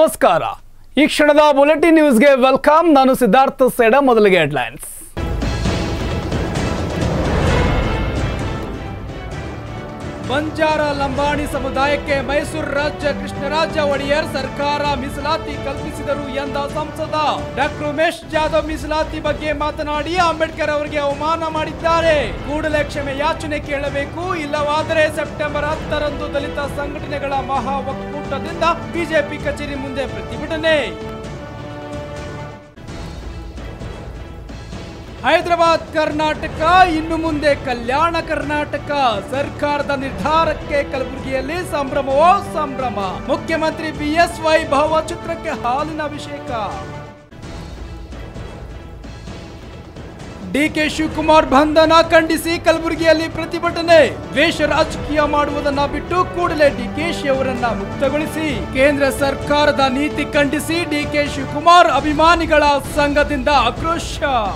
ನಮಸ್ಕಾರ ಈ ಕ್ಷಣದ ಬುಲೆಟಿನ್ ನ್ಯೂಸ್ಗೆ ವೆಲ್ಕಮ್ ನಾನು ಸಿದ್ಧಾರ್ಥ ಸೇಡ ಮೊದಲಿಗೆ ಹೆಡ್ಲೈನ್ಸ್ ಬಂಜಾರ ಲಂಬಾಣಿ ಸಮುದಾಯಕ್ಕೆ ಮೈಸೂರು ರಾಜ್ಯ ಕೃಷ್ಣರಾಜ ಒಡೆಯರ್ ಸರ್ಕಾರ ಮೀಸಲಾತಿ ಕಲ್ಪಿಸಿದರು ಎಂದ ಸಂಸದ ಡಾಕ್ಟರ್ ಉಮೇಶ್ ಜಾಧವ್ ಮೀಸಲಾತಿ ಬಗ್ಗೆ ಮಾತನಾಡಿ ಅಂಬೇಡ್ಕರ್ ಅವರಿಗೆ ಅವಮಾನ ಮಾಡಿದ್ದಾರೆ ಕೂಡಲೇ ಕ್ಷಮೆ ಯಾಚನೆ ಕೇಳಬೇಕು ಇಲ್ಲವಾದರೆ ಸೆಪ್ಟೆಂಬರ್ ಹತ್ತರಂದು ದಲಿತ ಸಂಘಟನೆಗಳ ಮಹಾ ಒಕ್ಕೂಟದಿಂದ ಬಿಜೆಪಿ ಕಚೇರಿ ಮುಂದೆ ಪ್ರತಿಭಟನೆ ಹೈದರಾಬಾದ್ ಕರ್ನಾಟಕ ಇನ್ನು ಮುಂದೆ ಕಲ್ಯಾಣ ಕರ್ನಾಟಕ ಸರ್ಕಾರದ ನಿರ್ಧಾರಕ್ಕೆ ಕಲಬುರಗಿಯಲ್ಲಿ ಸಂಭ್ರಮವೋ ಸಂಭ್ರಮ ಮುಖ್ಯಮಂತ್ರಿ ಬಿಎಸ್ವೈ ಭಾವಚಿತ್ರಕ್ಕೆ ಹಾಲಿನ ಅಭಿಷೇಕ ಡಿಕೆ ಶಿವಕುಮಾರ್ ಬಂಧನ ಖಂಡಿಸಿ ಕಲಬುರಗಿಯಲ್ಲಿ ಪ್ರತಿಭಟನೆ ದ್ವೇಷ ರಾಜಕೀಯ ಮಾಡುವುದನ್ನ ಬಿಟ್ಟು ಕೂಡಲೇ ಡಿಕೆಶಿ ಅವರನ್ನ ಮುಕ್ತಗೊಳಿಸಿ ಕೇಂದ್ರ ಸರ್ಕಾರದ ನೀತಿ ಖಂಡಿಸಿ ಡಿಕೆ ಶಿವಕುಮಾರ್ ಅಭಿಮಾನಿಗಳ ಸಂಘದಿಂದ ಆಕ್ರೋಶ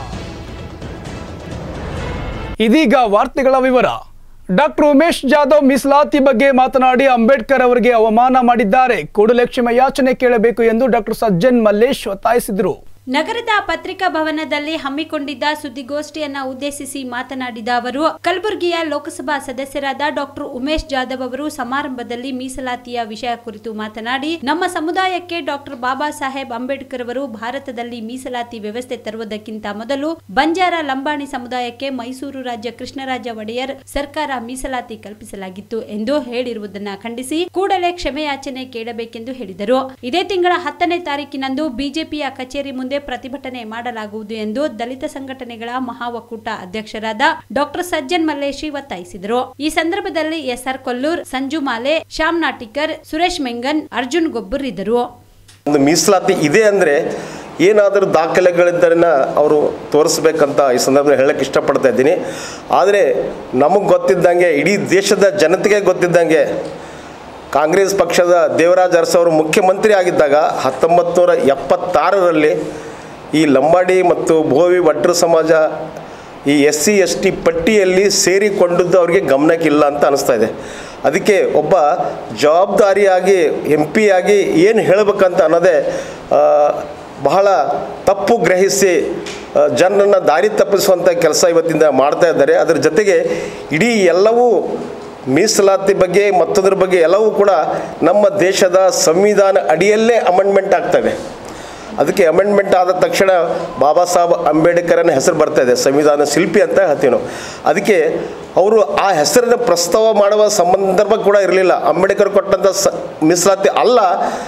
ಇದೀಗ ವಾರ್ತೆಗಳ ವಿವರ ಡಾಕ್ಟರ್ ಉಮೇಶ್ ಜಾಧವ್ ಮೀಸಲಾತಿ ಬಗ್ಗೆ ಮಾತನಾಡಿ ಅಂಬೇಡ್ಕರ್ ಅವರಿಗೆ ಅವಮಾನ ಮಾಡಿದ್ದಾರೆ ಕೂಡಲೇ ಕ್ಷಮೆ ಯಾಚನೆ ಕೇಳಬೇಕು ಎಂದು ಡಾಕ್ಟರ್ ಸಜ್ಜನ್ ಮಲ್ಲೇಶ್ ಒತ್ತಾಯಿಸಿದರು ನಗರದ ಪತ್ರಿಕಾ ಭವನದಲ್ಲಿ ಹಮ್ಮಿಕೊಂಡಿದ್ದ ಸುದ್ದಿಗೋಷ್ಠಿಯನ್ನ ಉದ್ದೇಶಿಸಿ ಮಾತನಾಡಿದ ಅವರು ಕಲಬುರಗಿಯ ಲೋಕಸಭಾ ಸದಸ್ಯರಾದ ಡಾಕ್ಟರ್ ಉಮೇಶ್ ಜಾಧವ್ ಅವರು ಸಮಾರಂಭದಲ್ಲಿ ಮೀಸಲಾತಿಯ ವಿಷಯ ಕುರಿತು ಮಾತನಾಡಿ ನಮ್ಮ ಸಮುದಾಯಕ್ಕೆ ಡಾಕ್ಟರ್ ಬಾಬಾ ಸಾಹೇಬ್ ಅಂಬೇಡ್ಕರ್ ಅವರು ಭಾರತದಲ್ಲಿ ಮೀಸಲಾತಿ ವ್ಯವಸ್ಥೆ ತರುವುದಕ್ಕಿಂತ ಮೊದಲು ಬಂಜಾರ ಲಂಬಾಣಿ ಸಮುದಾಯಕ್ಕೆ ಮೈಸೂರು ರಾಜ್ಯ ಕೃಷ್ಣರಾಜ ಒಡೆಯರ್ ಸರ್ಕಾರ ಮೀಸಲಾತಿ ಕಲ್ಪಿಸಲಾಗಿತ್ತು ಎಂದು ಹೇಳಿರುವುದನ್ನ ಖಂಡಿಸಿ ಕೂಡಲೇ ಕ್ಷಮೆಯಾಚನೆ ಕೇಳಬೇಕೆಂದು ಹೇಳಿದರು ಇದೇ ತಿಂಗಳ ಹತ್ತನೇ ತಾರೀಕಿನಂದು ಬಿಜೆಪಿಯ ಕಚೇರಿ ಮುಂದೆ ಪ್ರತಿಭಟನೆ ಮಾಡಲಾಗುವುದು ಎಂದು ದಲಿತ ಸಂಘಟನೆಗಳ ಮಹಾ ಒಕ್ಕೂಟ ಅಧ್ಯಕ್ಷರಾದ ಡಾಕ್ಟರ್ ಸಜ್ಜನ್ ಮಲ್ಲೇಶಿ ಒತ್ತಾಯಿಸಿದರು ಈ ಸಂದರ್ಭದಲ್ಲಿ ಎಸ್ಆರ್ ಕೊಲ್ಲೂರ್ ಸಂಜು ಮಾಲೆ ಶ್ಯಾಮ್ ನಾಟಿಕರ್ ಸುರೇಶ್ ಮೆಂಗನ್ ಅರ್ಜುನ್ ಗೊಬ್ಬರ್ ಇದ್ದರು ಒಂದು ಮೀಸಲಾತಿ ಇದೆ ಅಂದರೆ ಏನಾದರೂ ದಾಖಲೆಗಳಿದ್ದರನ್ನ ಅವರು ತೋರಿಸ್ಬೇಕಂತ ಈ ಸಂದರ್ಭದಲ್ಲಿ ಹೇಳಕ್ಕೆ ಇಷ್ಟಪಡ್ತಾ ಇದ್ದೀನಿ ಆದರೆ ನಮಗೆ ಗೊತ್ತಿದ್ದಂಗೆ ಇಡೀ ದೇಶದ ಜನತೆಗೆ ಗೊತ್ತಿದ್ದಂಗೆ ಕಾಂಗ್ರೆಸ್ ಪಕ್ಷದ ದೇವರಾಜ್ ಅರಸು ಅವರು ಮುಖ್ಯಮಂತ್ರಿ ಆಗಿದ್ದಾಗ ಹತ್ತೊಂಬತ್ತು ನೂರ ಎಪ್ಪತ್ತಾರರಲ್ಲಿ ಈ ಲಂಬಾಡಿ ಮತ್ತು ಭೋವಿ ಭಟ್ರು ಸಮಾಜ ಈ ಎಸ್ ಸಿ ಎಸ್ ಟಿ ಪಟ್ಟಿಯಲ್ಲಿ ಸೇರಿಕೊಂಡದ್ದು ಅವರಿಗೆ ಗಮನಕ್ಕಿಲ್ಲ ಅಂತ ಅನಿಸ್ತಾ ಇದೆ ಅದಕ್ಕೆ ಒಬ್ಬ ಜವಾಬ್ದಾರಿಯಾಗಿ ಎಂ ಪಿ ಆಗಿ ಏನು ಹೇಳಬೇಕಂತ ಅನ್ನೋದೇ ಆ, ಬಹಳ ತಪ್ಪು ಗ್ರಹಿಸಿ ಆ, ಜನರನ್ನು ದಾರಿ ತಪ್ಪಿಸುವಂಥ ಕೆಲಸ ಇವತ್ತಿಂದ ಮಾಡ್ತಾ ಇದ್ದಾರೆ ಅದರ ಜೊತೆಗೆ ಇಡೀ ಎಲ್ಲವೂ ಮೀಸಲಾತಿ ಬಗ್ಗೆ ಮತ್ತೊಂದ್ರ ಬಗ್ಗೆ ಎಲ್ಲವೂ ಕೂಡ ನಮ್ಮ ದೇಶದ ಸಂವಿಧಾನ ಅಡಿಯಲ್ಲೇ ಅಮೆಂಡ್ಮೆಂಟ್ ಆಗ್ತವೆ ಅದಕ್ಕೆ ಅಮೆಂಡ್ಮೆಂಟ್ ಆದ ತಕ್ಷಣ ಬಾಬಾ ಸಾಹೇಬ್ ಅಂಬೇಡ್ಕರನ ಹೆಸರು ಬರ್ತಾ ಇದೆ ಸಂವಿಧಾನ ಶಿಲ್ಪಿ ಅಂತ ಹೇಳ್ತೀವಿ ನಾವು ಅದಕ್ಕೆ ಅವರು ಆ ಹೆಸರನ್ನು ಪ್ರಸ್ತಾವ ಮಾಡುವ ಸಂದರ್ಭ ಕೂಡ ಇರಲಿಲ್ಲ ಅಂಬೇಡ್ಕರ್ ಕೊಟ್ಟಂಥ ಸ ಮೀಸಲಾತಿ ಅಲ್ಲ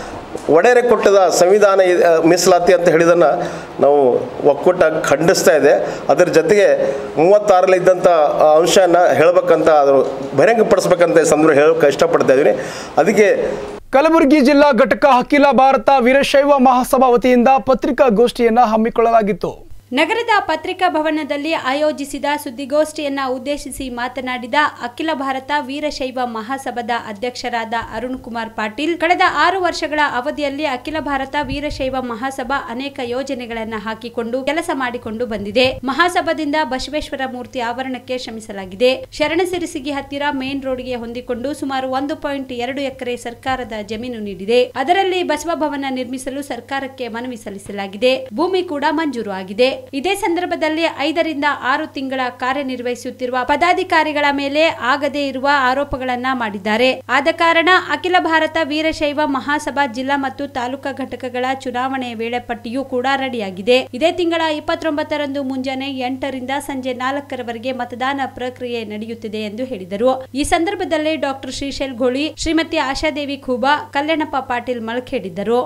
ಒಡೆಯರೆ ಕೊಟ್ಟದ ಸಂವಿಧಾನ ಇ- ಆ, ಮೀಸಲಾತಿ ಅಂತ ಹೇಳಿದನ್ನು ನಾವು ಒಕ್ಕೂಟ ಖಂಡಿಸ್ತಾ ಇದೆ ಅದರ ಜೊತೆಗೆ ಮೂವತ್ತಾರಲ್ಲಿ ಇದ್ದಂಥ ಆ ಅಂಶನ ಹೇಳಬೇಕಂತ ಅದು ಬಹಿರಂಗಪಡಿಸ್ಬೇಕಂತ ಈ ಸಂದರ್ಭ ಹೇಳೋಕೆ ಇಷ್ಟಪಡ್ತಾ ಇದ್ದೀನಿ ಅದಕ್ಕೆ ಕಲಬುರಗಿ ಜಿಲ್ಲಾ ಘಟಕ ಅಖಿಲ ಭಾರತ ವೀರಶೈವ ಮಹಾಸಭಾ ವತಿಯಿಂದ ಪತ್ರಿಕಾಗೋಷ್ಠಿಯನ್ನ ಹಮ್ಮಿಕೊಳ್ಳಲಾಗಿತ್ತು ನಗರದ ಪತ್ರಿಕಾ ಭವನದಲ್ಲಿ ಆಯೋಜಿಸಿದ ಸುದ್ದಿಗೋಷ್ಠಿಯನ್ನ ಉದ್ದೇಶಿಸಿ ಮಾತನಾಡಿದ ಅಖಿಲ ಭಾರತ ವೀರಶೈವ ಮಹಾಸಭಾದ ಅಧ್ಯಕ್ಷರಾದ ಅರುಣ್ ಕುಮಾರ್ ಪಾಟೀಲ್ ಕಳೆದ ಆರು ವರ್ಷಗಳ ಅವಧಿಯಲ್ಲಿ ಅಖಿಲ ಭಾರತ ವೀರಶೈವ ಮಹಾಸಭಾ ಅನೇಕ ಯೋಜನೆಗಳನ್ನ ಹಾಕಿಕೊಂಡು ಕೆಲಸ ಮಾಡಿಕೊಂಡು ಬಂದಿದೆ ಮಹಾಸಭಾದಿಂದ ಬಸವೇಶ್ವರ ಮೂರ್ತಿ ಆವರಣಕ್ಕೆ ಶ್ರಮಿಸಲಾಗಿದೆ ಶರಣಸಿರಿಸಿಗಿ ಹತ್ತಿರ ಮೇನ್ ರೋಡ್ಗೆ ಹೊಂದಿಕೊಂಡು ಸುಮಾರು ಒಂದು ಪಾಯಿಂಟ್ ಎರಡು ಎಕರೆ ಸರ್ಕಾರದ ಜಮೀನು ನೀಡಿದೆ ಅದರಲ್ಲಿ ಬಸವ ಭವನ ನಿರ್ಮಿಸಲು ಸರ್ಕಾರಕ್ಕೆ ಮನವಿ ಸಲ್ಲಿಸಲಾಗಿದೆ ಭೂಮಿ ಕೂಡ ಮಂಜೂರು ಆಗಿದೆ ಇದೇ ಸಂದರ್ಭದಲ್ಲಿ ಐದರಿಂದ ಆರು ತಿಂಗಳ ಕಾರ್ಯನಿರ್ವಹಿಸುತ್ತಿರುವ ಪದಾಧಿಕಾರಿಗಳ ಮೇಲೆ ಆಗದೇ ಇರುವ ಆರೋಪಗಳನ್ನ ಮಾಡಿದ್ದಾರೆ ಆದ ಕಾರಣ ಅಖಿಲ ಭಾರತ ವೀರಶೈವ ಮಹಾಸಭಾ ಜಿಲ್ಲಾ ಮತ್ತು ತಾಲೂಕಾ ಘಟಕಗಳ ಚುನಾವಣೆ ವೇಳಾಪಟ್ಟಿಯೂ ಕೂಡ ರೆಡಿಯಾಗಿದೆ ಇದೇ ತಿಂಗಳ ಇಪ್ಪತ್ತೊಂಬತ್ತರಂದು ಮುಂಜಾನೆ ಎಂಟರಿಂದ ಸಂಜೆ ನಾಲ್ಕರವರೆಗೆ ಮತದಾನ ಪ್ರಕ್ರಿಯೆ ನಡೆಯುತ್ತಿದೆ ಎಂದು ಹೇಳಿದರು ಈ ಸಂದರ್ಭದಲ್ಲಿ ಡಾಕ್ಟರ್ ಶ್ರೀಶೈಲ್ ಘೋಳಿ ಶ್ರೀಮತಿ ಆಶಾದೇವಿ ಖೂಬಾ ಕಲ್ಯಾಣಪ್ಪ ಪಾಟೀಲ್ ಮಳಖೇಡಿದ್ದರು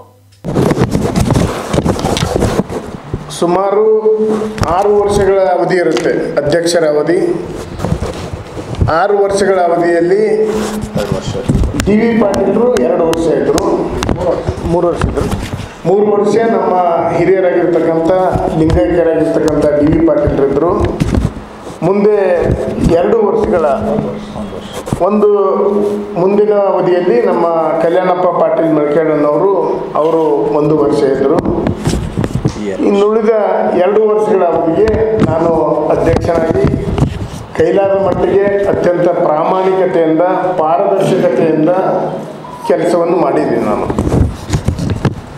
ಸುಮಾರು ಆರು ವರ್ಷಗಳ ಅವಧಿ ಇರುತ್ತೆ ಅಧ್ಯಕ್ಷರ ಅವಧಿ ಆರು ವರ್ಷಗಳ ಅವಧಿಯಲ್ಲಿ ಡಿ ವಿ ಪಾಟೀಲರು ಎರಡು ವರ್ಷ ಇದ್ದರು ಮೂರು ವರ್ಷ ಇದ್ದರು ಮೂರು ವರ್ಷ ನಮ್ಮ ಹಿರಿಯರಾಗಿರ್ತಕ್ಕಂಥ ಲಿಂಗೈಕ್ಯರಾಗಿರ್ತಕ್ಕಂಥ ಡಿ ವಿ ಪಾಟೀಲರಿದ್ದರು ಮುಂದೆ ಎರಡು ವರ್ಷಗಳ ಒಂದು ಮುಂದಿನ ಅವಧಿಯಲ್ಲಿ ನಮ್ಮ ಕಲ್ಯಾಣಪ್ಪ ಪಾಟೀಲ್ ಮಲ್ಕೇಡನ್ನವರು ಅವರು ಒಂದು ವರ್ಷ ಇದ್ದರು ಇನ್ನುಳಿದ ಎರಡು ವರ್ಷಗಳ ಅವಧಿಗೆ ನಾನು ಅಧ್ಯಕ್ಷನಾಗಿ ಕೈಲಾದ ಮಟ್ಟಿಗೆ ಅತ್ಯಂತ ಪ್ರಾಮಾಣಿಕತೆಯಿಂದ ಪಾರದರ್ಶಕತೆಯಿಂದ ಕೆಲಸವನ್ನು ಮಾಡಿದ್ದೀನಿ ನಾನು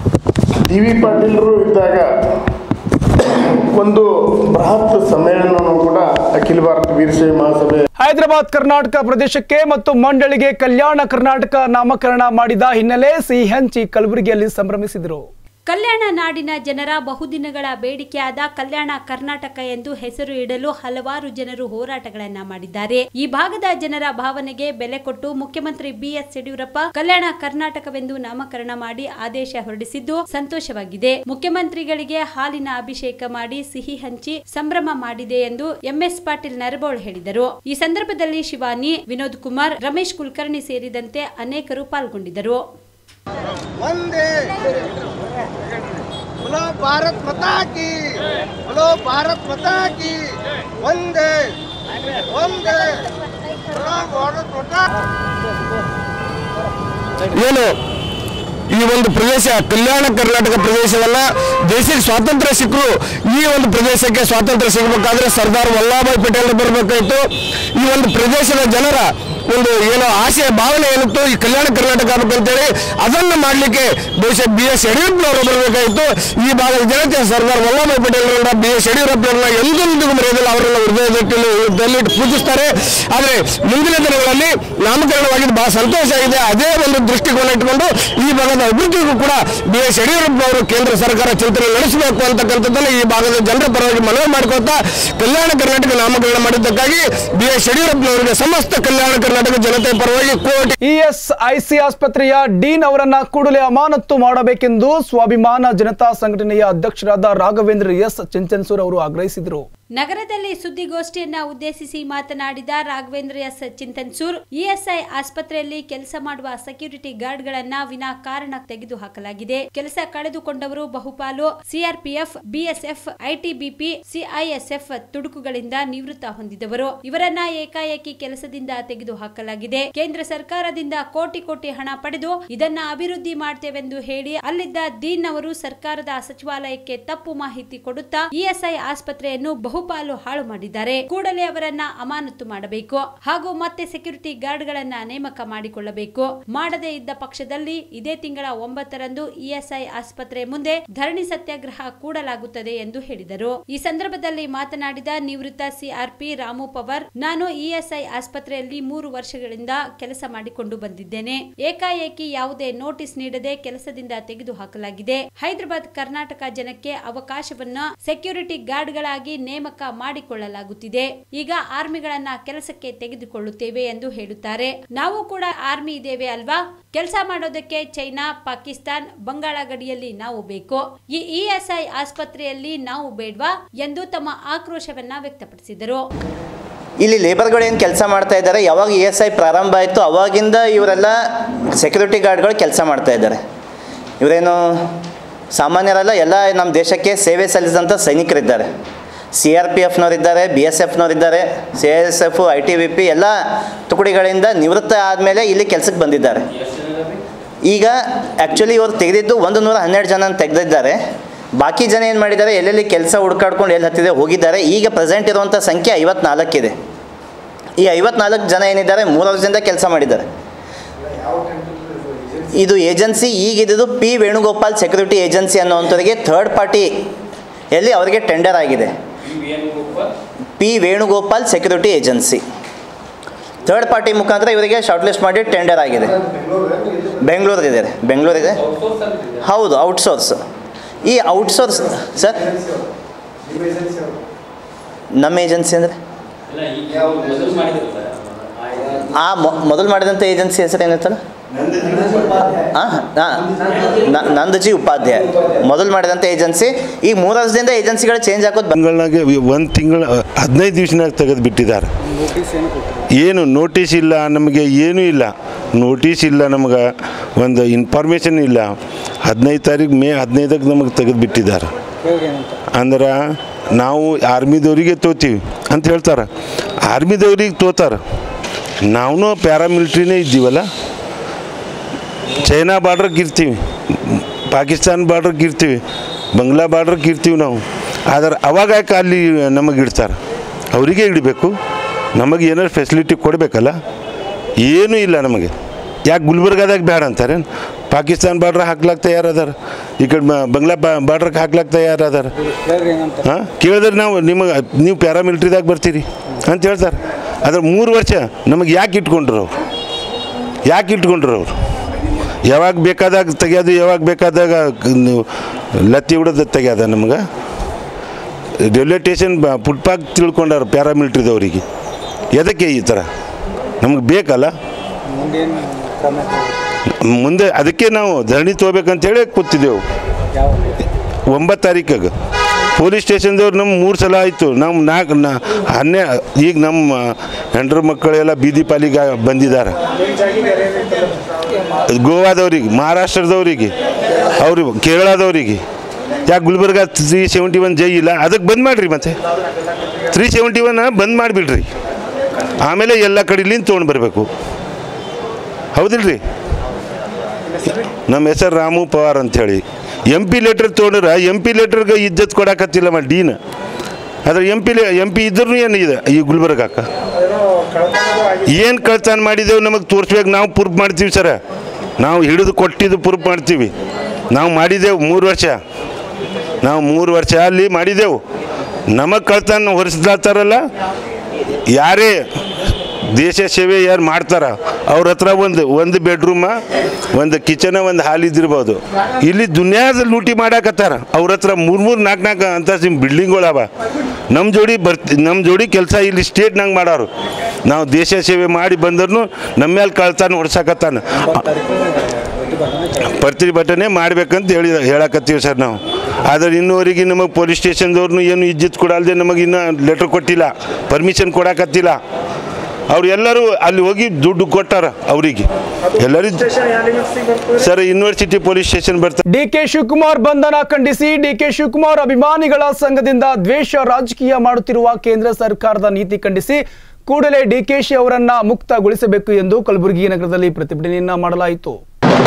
ಡಿ ವಿ ಪಾಟೀಲರು ಇದ್ದಾಗ ಒಂದು ಬೃಹತ್ ಸಮ್ಮೇಳನವನ್ನು ಕೂಡ ಅಖಿಲ ಭಾರತ ವೀರಶೈವ ಮಹಾಸಭೆ ಹೈದರಾಬಾದ್ ಕರ್ನಾಟಕ ಪ್ರದೇಶಕ್ಕೆ ಮತ್ತು ಮಂಡಳಿಗೆ ಕಲ್ಯಾಣ ಕರ್ನಾಟಕ ನಾಮಕರಣ ಮಾಡಿದ ಹಿನ್ನೆಲೆ ಸಿಹಿ ಹಂಚಿ ಕಲಬುರಗಿಯಲ್ಲಿ ಸಂಭ್ರಮಿಸಿದರು ಕಲ್ಯಾಣ ನಾಡಿನ ಜನರ ಬಹುದಿನಗಳ ಬೇಡಿಕೆಯಾದ ಕಲ್ಯಾಣ ಕರ್ನಾಟಕ ಎಂದು ಹೆಸರು ಇಡಲು ಹಲವಾರು ಜನರು ಹೋರಾಟಗಳನ್ನ ಮಾಡಿದ್ದಾರೆ ಈ ಭಾಗದ ಜನರ ಭಾವನೆಗೆ ಬೆಲೆ ಕೊಟ್ಟು ಮುಖ್ಯಮಂತ್ರಿ ಬಿಎಸ್ ಯಡಿಯೂರಪ್ಪ ಕಲ್ಯಾಣ ಕರ್ನಾಟಕವೆಂದು ನಾಮಕರಣ ಮಾಡಿ ಆದೇಶ ಹೊರಡಿಸಿದ್ದು ಸಂತೋಷವಾಗಿದೆ ಮುಖ್ಯಮಂತ್ರಿಗಳಿಗೆ ಹಾಲಿನ ಅಭಿಷೇಕ ಮಾಡಿ ಸಿಹಿ ಹಂಚಿ ಸಂಭ್ರಮ ಮಾಡಿದೆ ಎಂದು ಎಂಎಸ್ ಪಾಟೀಲ್ ನರಬೋಳ್ ಹೇಳಿದರು ಈ ಸಂದರ್ಭದಲ್ಲಿ ಶಿವಾನಿ ವಿನೋದ್ ಕುಮಾರ್ ರಮೇಶ್ ಕುಲಕರ್ಣಿ ಸೇರಿದಂತೆ ಅನೇಕರು ಪಾಲ್ಗೊಂಡಿದ್ದರು वंदे बोलो भारत माता की बोलो भारत माता की वंदे वंदे बोलो भारत माता ಏನು ಈ ಒಂದು ಪ್ರದೇಶ ಕಲ್ಯಾಣ ಕರ್ನಾಟಕ ಪ್ರದೇಶವನ್ನ ದೇಶಕ್ಕೆ ಸ್ವಾತಂತ್ರ್ಯ ಸಿಕ್ಕರು ಈ ಒಂದು ಪ್ರದೇಶಕ್ಕೆ ಸ್ವಾತಂತ್ರ್ಯ ಸಿಗಬೇಕಾದ್ರೆ ಸರ್ದಾರ್ ವಲ್ಲಭಾಯ್ ಪಟೇಲ್ ಬರಬೇಕಾಯಿತು ಈ ಒಂದು ಪ್ರದೇಶದ ಜನರ ಒಂದು ಏನೋ ಆಸೆ ಭಾವನೆ ಏನಿತ್ತು ಈ ಕಲ್ಯಾಣ ಕರ್ನಾಟಕ ಅಂತೇಳಿ ಅದನ್ನು ಮಾಡಲಿಕ್ಕೆ ಬಹುಶಃ ಬಿ ಎಸ್ ಯಡಿಯೂರಪ್ಪನವರು ಬರಬೇಕಾಯಿತು ಈ ಭಾಗದ ಜನತೆ ಸರ್ದಾರ್ ವಲ್ಲಭಾಯ್ ಪಟೇಲ್ ಬಿ ಎಸ್ ಯಡಿಯೂರಪ್ಪನವ್ರನ್ನ ಎಂದೆಂದಿಗೂ ಮರೆಯೋದಿಲ್ಲ ಅವರೆಲ್ಲ ಹೃದಯದಲ್ಲಿಟ್ಟು ಪೂಜಿಸ್ತಾರೆ ಆದರೆ ಮುಂದಿನ ದಿನಗಳಲ್ಲಿ ನಾಮಕರಣವಾಗಿದ್ದು ಬಹಳ ಸಂತೋಷ ಆಗಿದೆ ಅದೇ ಒಂದು ದೃಷ್ಟಿಕೋನ ಇಟ್ಟುಕೊಂಡು ಈ ಭಾಗದ ಅಭಿವೃದ್ಧಿಗೂ ಕೂಡ ಬಿ ಎಸ್ ಯಡಿಯೂರಪ್ಪ ಅವರು ಕೇಂದ್ರ ಸರ್ಕಾರ ಚಿಂತನೆ ನಡೆಸಬೇಕು ಅಂತಕ್ಕಂಥದ್ದನ್ನು ಈ ಭಾಗದ ಜನರ ಪರವಾಗಿ ಮನವಿ ಮಾಡಿಕೊಳ್ತಾ ಕಲ್ಯಾಣ ಕರ್ನಾಟಕ ನಾಮಕರಣ ಮಾಡಿದ್ದಕ್ಕಾಗಿ ಬಿ ಎಸ್ ಯಡಿಯೂರಪ್ಪನವರಿಗೆ ಸಮಸ್ತ ಕಲ್ಯಾಣ ಕರ್ನಾಟಕ ಜನತೆ ಪರವಾಗಿ ಕೋಟಿ ಇಎಸ್ಐಸಿ ಆಸ್ಪತ್ರೆಯ ಡೀನ್ ಅವರನ್ನ ಕೂಡಲೇ ಅಮಾನತು ಮಾಡಬೇಕೆಂದು ಸ್ವಾಭಿಮಾನ ಜನತಾ ಸಂಘಟನೆಯ ಅಧ್ಯಕ್ಷರಾದ ರಾಘವೇಂದ್ರ ಎಸ್ ಚಿಂಚನ್ಸೂರ್ ಅವರು ಆಗ್ರಹಿಸಿದರು ನಗರದಲ್ಲಿ ಸುದ್ದಿಗೋಷ್ಠಿಯನ್ನ ಉದ್ದೇಶಿಸಿ ಮಾತನಾಡಿದ ರಾಘವೇಂದ್ರ ಎಸ್ ಚಿಂತನ್ಸೂರ್ ಇಎಸ್ಐ ಆಸ್ಪತ್ರೆಯಲ್ಲಿ ಕೆಲಸ ಮಾಡುವ ಸೆಕ್ಯೂರಿಟಿ ಗಾರ್ಡ್ಗಳನ್ನ ವಿನಾಕಾರಣ ತೆಗೆದುಹಾಕಲಾಗಿದೆ ಕೆಲಸ ಕಳೆದುಕೊಂಡವರು ಬಹುಪಾಲು ಸಿಆರ್ಪಿಎಫ್ ಬಿಎಸ್ಎಫ್ ಐಟಿಬಿಪಿ ಸಿಐಎಸ್ಎಫ್ ತುಡುಕುಗಳಿಂದ ನಿವೃತ್ತ ಹೊಂದಿದವರು ಇವರನ್ನ ಏಕಾಏಕಿ ಕೆಲಸದಿಂದ ತೆಗೆದುಹಾಕಲಾಗಿದೆ ಕೇಂದ್ರ ಸರ್ಕಾರದಿಂದ ಕೋಟಿ ಕೋಟಿ ಹಣ ಪಡೆದು ಇದನ್ನ ಅಭಿವೃದ್ಧಿ ಮಾಡ್ತೇವೆಂದು ಹೇಳಿ ಅಲ್ಲಿದ್ದ ದೀನ್ ಅವರು ಸರ್ಕಾರದ ಸಚಿವಾಲಯಕ್ಕೆ ತಪ್ಪು ಮಾಹಿತಿ ಕೊಡುತ್ತಾ ಇಎಸ್ಐ ಆಸ್ಪತ್ರೆಯನ್ನು ಬಹುಪಾಲು ಹಾಳು ಮಾಡಿದ್ದಾರೆ ಕೂಡಲೇ ಅವರನ್ನ ಅಮಾನತು ಮಾಡಬೇಕು ಹಾಗೂ ಮತ್ತೆ ಸೆಕ್ಯೂರಿಟಿ ಗಾರ್ಡ್ಗಳನ್ನ ನೇಮಕ ಮಾಡಿಕೊಳ್ಳಬೇಕು ಮಾಡದೇ ಇದ್ದ ಪಕ್ಷದಲ್ಲಿ ಇದೇ ತಿಂಗಳ ಒಂಬತ್ತರಂದು ಇಎಸ್ಐ ಆಸ್ಪತ್ರೆ ಮುಂದೆ ಧರಣಿ ಸತ್ಯಾಗ್ರಹ ಕೂಡಲಾಗುತ್ತದೆ ಎಂದು ಹೇಳಿದರು ಈ ಸಂದರ್ಭದಲ್ಲಿ ಮಾತನಾಡಿದ ನಿವೃತ್ತ ಸಿಆರ್ಪಿ ರಾಮು ಪವರ್ ನಾನು ಇಎಸ್ಐ ಆಸ್ಪತ್ರೆಯಲ್ಲಿ ಮೂರು ವರ್ಷಗಳಿಂದ ಕೆಲಸ ಮಾಡಿಕೊಂಡು ಬಂದಿದ್ದೇನೆ ಏಕಾಏಕಿ ಯಾವುದೇ ನೋಟಿಸ್ ನೀಡದೆ ಕೆಲಸದಿಂದ ತೆಗೆದುಹಾಕಲಾಗಿದೆ ಹೈದರಾಬಾದ್ ಕರ್ನಾಟಕ ಜನಕ್ಕೆ ಅವಕಾಶವನ್ನ ಸೆಕ್ಯೂರಿಟಿ ಗಾರ್ಡ್ಗಳಾಗಿ ನೇಮಕ ಮಾಡಿಕೊಳ್ಳಲಾಗುತ್ತಿದೆ ಈಗ ಆರ್ಮಿಗಳನ್ನ ಕೆಲಸಕ್ಕೆ ತೆಗೆದುಕೊಳ್ಳುತ್ತೇವೆ ಎಂದು ಹೇಳುತ್ತಾರೆ ನಾವು ಕೂಡ ಆರ್ಮಿ ಇದ್ದೇವೆ ಅಲ್ವಾ ಕೆಲಸ ಮಾಡೋದಕ್ಕೆ ಚೈನಾ ಪಾಕಿಸ್ತಾನ್ ಬಂಗಾಳ ಗಡಿಯಲ್ಲಿ ನಾವು ಬೇಕು ಈ ಇಎಸ್ಐ ಆಸ್ಪತ್ರೆಯಲ್ಲಿ ನಾವು ಬೇಡ್ವಾ ಎಂದು ತಮ್ಮ ಆಕ್ರೋಶವನ್ನ ವ್ಯಕ್ತಪಡಿಸಿದರು ಇಲ್ಲಿ ಲೇಬರ್ಗಳು ಏನು ಕೆಲಸ ಮಾಡ್ತಾ ಇದ್ದಾರೆ ಯಾವಾಗ ಇ ಎಸ್ ಐ ಪ್ರಾರಂಭ ಆಯಿತು ಅವಾಗಿಂದ ಇವರೆಲ್ಲ ಸೆಕ್ಯೂರಿಟಿ ಗಾರ್ಡ್ಗಳು ಕೆಲಸ ಮಾಡ್ತಾ ಇದ್ದಾರೆ ಇವರೇನು ಸಾಮಾನ್ಯರಲ್ಲ ಎಲ್ಲ ನಮ್ಮ ದೇಶಕ್ಕೆ ಸೇವೆ ಸಲ್ಲಿಸಿದಂಥ ಸೈನಿಕರಿದ್ದಾರೆ ಸಿ ಆರ್ ಪಿ ಎಫ್ನವರಿದ್ದಾರೆ ಬಿ ಎಸ್ ಎಫ್ನವರಿದ್ದಾರೆ C S F I T B P ಎಲ್ಲ ತುಕಡಿಗಳಿಂದ ನಿವೃತ್ತ ಆದಮೇಲೆ ಇಲ್ಲಿ ಕೆಲಸಕ್ಕೆ ಬಂದಿದ್ದಾರೆ ಈಗ ಆ್ಯಕ್ಚುಲಿ ಇವರು ತೆಗೆದಿದ್ದು ಒಂದು ನೂರ ಹನ್ನೆರಡು ಜನ ತೆಗೆದಿದ್ದಾರೆ ಬಾಕಿ ಜನ ಏನು ಮಾಡಿದ್ದಾರೆ ಎಲ್ಲೆಲ್ಲಿ ಕೆಲಸ ಹುಡ್ಕಾಡ್ಕೊಂಡು ಎಲ್ಲಿ ಹತ್ತಿದೆ ಹೋಗಿದ್ದಾರೆ ಈಗ ಪ್ರೆಸೆಂಟ್ ಇರುವಂಥ ಸಂಖ್ಯೆ ಐವತ್ನಾಲ್ಕಿದೆ ಈ ಐವತ್ನಾಲ್ಕು ಜನ ಏನಿದ್ದಾರೆ ಮೂರು ವರ್ಷದಿಂದ ಕೆಲಸ ಮಾಡಿದ್ದಾರೆ ಇದು ಏಜೆನ್ಸಿ ಈಗಿದ್ದು ಪಿ ವೇಣುಗೋಪಾಲ್ ಸೆಕ್ಯೂರಿಟಿ ಏಜೆನ್ಸಿ ಅನ್ನೋವಂಥವ್ರಿಗೆ ಥರ್ಡ್ ಪಾರ್ಟಿ ಎಲ್ಲಿ ಅವರಿಗೆ ಟೆಂಡರ್ ಆಗಿದೆ P Venugopal security agency third party ಮುಖಾಂತರ ಇವರಿಗೆ ಶಾರ್ಟ್ ಲಿಸ್ಟ್ ಮಾಡಿ ಟೆಂಡರ್ ಆಗಿದೆ ಬೆಂಗಳೂರಿದೆ ಬೆಂಗಳೂರಿದೆ ಹೌದು ಔಟ್ಸೋರ್ಸ್ ಈ ಔಟ್ಸೋರ್ಸ್ ಸರ್ ನಮ್ಮ ಏಜೆನ್ಸಿ ಅಂದರೆ ಆ ಮೊ- ಮೊದಲು ಮಾಡಿದಂಥ ಏಜೆನ್ಸಿ ಹೆಸರು ಏನಿತ್ತಲ್ಲ ಹಾಂ ನಂದಜಿ ಉಪಾಧ್ಯಾಯ ಮೊದಲು ಮಾಡಿದಂಥ ಏಜೆನ್ಸಿ ಈಗ ಮೂರು ವರ್ಷದಿಂದ ಏಜೆನ್ಸಿಗಳು ಚೇಂಜ್ ಹಾಕೋದು ಬಂದ್- ತಿಂಗಳಾಗೆ ಒಂದು ತಿಂಗಳು ಹದಿನೈದು ದಿವ್ಸನಾಗ ತೆಗೆದು ಬಿಟ್ಟಿದ್ದಾರೆ ಏನು ನೋಟಿಸ್ ಇಲ್ಲ ನಮಗೆ ಏನೂ ಇಲ್ಲ ನೋಟಿಸ್ ಇಲ್ಲ ನಮಗೆ ಒಂದು ಇನ್ಫಾರ್ಮೇಷನ್ ಇಲ್ಲ ಹದಿನೈದು ತಾರೀಕು ಮೇ ಹದಿನೈದಕ್ಕೆ ನಮಗೆ ತೆಗೆದು ಬಿಟ್ಟಿದ್ದಾರೆ ಅಂದ್ರೆ ನಾವು ಆರ್ಮಿದವರಿಗೆ ತೋತೀವಿ ಅಂತ ಹೇಳ್ತಾರೆ ಆರ್ಮಿದವ್ರಿಗೆ ತೋತಾರೆ ನಾವು ಪ್ಯಾರಾಮಿಲಿಟ್ರಿನೇ ಇದ್ದೀವಲ್ಲ ಚೈನಾ ಬಾರ್ಡ್ರಿಗೆ ಇರ್ತೀವಿ ಪಾಕಿಸ್ತಾನ ಬಾರ್ಡ್ರಿಗೆ ಇರ್ತೀವಿ ಬಂಗ್ಲಾ ಬಾರ್ಡ್ರಿಗೆ ಇರ್ತೀವಿ ನಾವು ಆದರೆ ಅವಾಗ ಯಾಕೆ ಅಲ್ಲಿ ನಮಗೆ ಇಡ್ತಾರೆ ಅವರಿಗೆ ಇಡಬೇಕು ನಮಗೆ ಏನಾದ್ರು ಫೆಸಿಲಿಟಿ ಕೊಡಬೇಕಲ್ಲ ಏನೂ ಇಲ್ಲ ನಮಗೆ ಯಾಕೆ ಗುಲ್ಬರ್ಗಾದಾಗ ಬೇಡ ಅಂತಾರೆ ಪಾಕಿಸ್ತಾನ ಬಾರ್ಡ್ರ್ ಹಾಕ್ಲಾಕ್ ತಯಾರದಾರ ಈ ಕಡೆ ಮ- ಬಂಗ್ಲಾ ಬಾ ಬಾರ್ಡ್ರಕ್ಕೆ ಹಾಕ್ಲಾಕ್ ತಯಾರದಾರ ಹಾಂ ಕೇಳಿದ್ರೆ ನಾವು ನಿಮಗೆ ನೀವು ಪ್ಯಾರಾಮಿಲಿಟ್ರಿದಾಗ ಬರ್ತೀರಿ ಅಂತ ಹೇಳ್ತಾರೆ ಅದ್ರ ಮೂರು ವರ್ಷ ನಮಗೆ ಯಾಕೆ ಇಟ್ಕೊಂಡ್ರು ಅವ್ರು ಯಾಕೆ ಇಟ್ಕೊಂಡ್ರು ಅವ್ರು ಯಾವಾಗ ಬೇಕಾದಾಗ ತೆಗ್ಯೋದು ಯಾವಾಗ ಬೇಕಾದಾಗ ಕ- ನೀವು ಲತ್ತಿ ಹಿಡಿದು ತೆಗ್ಯೋದ ನಮ್ಗೆ ರೈಲ್ವೆ ಸ್ಟೇಷನ್ ಫುಟ್ಪಾತ್ ತಿಳ್ಕೊಂಡಾರ ಪ್ಯಾರಾಮಿಲಿಟ್ರಿದವರಿಗೆ ಎದಕ್ಕೆ ಈ ಥರ ನಮ್ಗೆ ಬೇಕಲ್ಲ ಮುಂದೆ ಅದಕ್ಕೆ ನಾವು ಧರಣಿ ತೊಗೋಬೇಕಂತೇಳಿ ಕೂತಿದ್ದೆವು ಒಂಬತ್ತು ತಾರೀಕಾಗ ಪೊಲೀಸ್ ಸ್ಟೇಷನ್ದವ್ರು ನಮ್ಮ ಮೂರು ಸಲ ಆಯಿತು ನಮ್ಮ ನಾಲ್ಕು ನಾ ಹನ್ನೆ ಈಗ ನಮ್ಮ ಹೆಂಡ್ರ ಮಕ್ಕಳೆಲ್ಲ ಬೀದಿ ಪಾಲಿಗೆ ಬಂದಿದ್ದಾರೆ ಗೋವಾದವ್ರಿಗೆ ಮಹಾರಾಷ್ಟ್ರದವರಿಗೆ ಅವ್ರಿಗೆ ಕೇರಳದವರಿಗೆ ಯಾಕೆ Gulbarga three seventy one J ಇಲ್ಲ ಅದಕ್ಕೆ ಬಂದ್ ಮಾಡಿರಿ ಮತ್ತೆ ತ್ರೀ ಸೆವೆಂಟಿ ಒನ್ ಬಂದ್ ಮಾಡಿಬಿಡ್ರಿ ಆಮೇಲೆ ಎಲ್ಲ ಕಡೆಲಿಂದ ತೊಗೊಂಡು ಬರಬೇಕು ಹೌದಿಲ್ರಿ ನಮ್ಮ ಹೆಸರು ರಾಮು ಪವಾರ್ ಅಂಥೇಳಿ ಎಮ್ ಪಿ ಲೆಟ್ರ್ ತೊಗೊಂಡ್ರೆ ಎಮ್ ಪಿ ಲೆಟ್ರ್ಗೆ ಇಜ್ಜತ್ ಕೊಡಕತ್ತಿಲ್ಲಮ್ಮ ಡೀನ್ ಆದ್ರೆ ಎಮ್ ಪಿ ಎಮ್ ಪಿ ಇದ್ರೂ ಏನು ಇದೆ ಈ ಗುಲ್ಬರ್ಗಾಕ ಏನು ಕಳ್ತನ ಮಾಡಿದೆವು ನಮಗೆ ತೋರಿಸ್ಬೇಕು ನಾವು ಪ್ರೂಫ್ ಮಾಡ್ತೀವಿ ಸರ ನಾವು ಹಿಡಿದು ಕೊಟ್ಟಿದ್ದು ಪ್ರೂಫ್ ಮಾಡ್ತೀವಿ ನಾವು ಮಾಡಿದೆವು ಮೂರು ವರ್ಷ ನಾವು ಮೂರು ವರ್ಷ ಅಲ್ಲಿ ಮಾಡಿದೆವು ನಮಗೆ ಕಳ್ತನ ಹೊರಿಸ್ಲಾತಾರಲ್ಲ ಯಾರೇ ದೇಶ ಸೇವೆ ಯಾರು ಮಾಡ್ತಾರ ಅವ್ರ ಹತ್ರ ಒಂದು ಒಂದು ಬೆಡ್ರೂಮ ಒಂದು ಕಿಚನ ಒಂದು ಹಾಲ್ ಇದ್ದಿರ್ಬೋದು ಇಲ್ಲಿ ದುನಿಯಾದ ಲೂಟಿ ಮಾಡಾಕತ್ತಾರ ಅವ್ರ ಹತ್ರ ಮೂರು ಮೂರು ನಾಲ್ಕು ನಾಲ್ಕು ಅಂತ ಬಿಲ್ಡಿಂಗ್ಗಳವ ನಮ್ಮ ಜೋಡಿ ಬರ್ತಿ ನಮ್ಮ ಜೋಡಿ ಕೆಲಸ ಇಲ್ಲಿ ಸ್ಟೇಟ್ನಾಗ ಮಾಡೋರು ನಾವು ದೇಶ ಸೇವೆ ಮಾಡಿ ಬಂದ್ರು ನಮ್ಮ ಮೇಲೆ ಕಳ್ತಾನ ಹೊಡ್ಸಕತ್ತಾನ ಪ್ರತಿಭಟನೆ ಮಾಡ್ಬೇಕಂತ ಹೇಳಿ ಹೇಳಕತ್ತೀವಿ ಸರ್ ನಾವು ಆದರೆ ಇನ್ನೂವರೆಗೆ ನಮಗೆ ಪೊಲೀಸ್ ಸ್ಟೇಷನ್ದವ್ರನ್ನು ಏನು ಇಜ್ಜತ್ ಕೊಡಲ್ದೆ ನಮಗೆ ಇನ್ನೂ ಲೆಟ್ರ್ ಕೊಟ್ಟಿಲ್ಲ ಪರ್ಮಿಷನ್ ಕೊಡಕತ್ತಿಲ್ಲ ಅವ್ರು ಎಲ್ಲರೂ ಅಲ್ಲಿ ಹೋಗಿ ದುಡ್ಡು ಕೊಟ್ಟಾರ ಅವರಿಗೆ ಎಲ್ಲರಿಗೂ ಸರ್ ಯೂನಿವರ್ಸಿಟಿ ಪೊಲೀಸ್ ಸ್ಟೇಷನ್ ಬರ್ತಾರೆ ಡಿ ಕೆ ಶಿವಕುಮಾರ್ ಬಂಧನ ಖಂಡಿಸಿ ಡಿ ಕೆ ಶಿವಕುಮಾರ್ ಅಭಿಮಾನಿಗಳ ಸಂಘದಿಂದ ದ್ವೇಷ ರಾಜಕೀಯ ಮಾಡುತ್ತಿರುವ ಕೇಂದ್ರ ಸರ್ಕಾರದ ನೀತಿ ಖಂಡಿಸಿ ಕೂಡಲೇ ಡಿಕೆಶಿ ಅವರನ್ನ ಮುಕ್ತಗೊಳಿಸಬೇಕು ಎಂದು ಕಲಬುರಗಿ ನಗರದಲ್ಲಿ ಪ್ರತಿಭಟನೆಯನ್ನ ಮಾಡಲಾಯಿತು